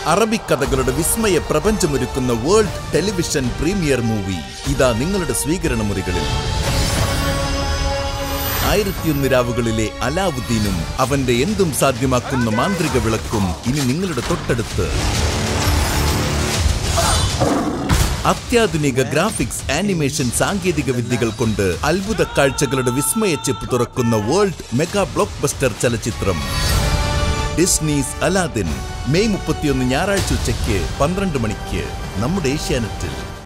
Arabic കഥകളുടെ വിസ്മയ പ്രപഞ്ചമൊരുക്കുന്ന വേൾഡ് ടെലിവിഷൻ പ്രീമിയർ മൂവി ഇതാ നിങ്ങളുടെ സ്വീകരണ മുറികളിൽ ആയിരത്തിയൊന്ന് രാവുകളിലെ അലാവുദ്ദീനും അവന്റെ എന്തും സാധ്യമാക്കുന്ന മാന്ത്രിക വിളക്കും ഇനി നിങ്ങളുടെ തൊട്ടടുത്ത് അത്യാധുനിക ഗ്രാഫിക്സ് ആനിമേഷൻ സാങ്കേതിക വിദ്യകൾ കൊണ്ട് അത്ഭുത കാഴ്ചകളുടെ വിസ്മയ ചെപ്പ് തുറക്കുന്ന വേൾഡ് മെഗാ ബ്ലോക്ക് ബസ്റ്റർ ചലച്ചിത്രം ഡിസ്നീസ് അലാദിൻ മെയ് മുപ്പത്തിയൊന്ന് ഞായറാഴ്ച ഉച്ചയ്ക്ക് പന്ത്രണ്ട് മണിക്ക് നമ്മുടെ ഏഷ്യാനെറ്റിൽ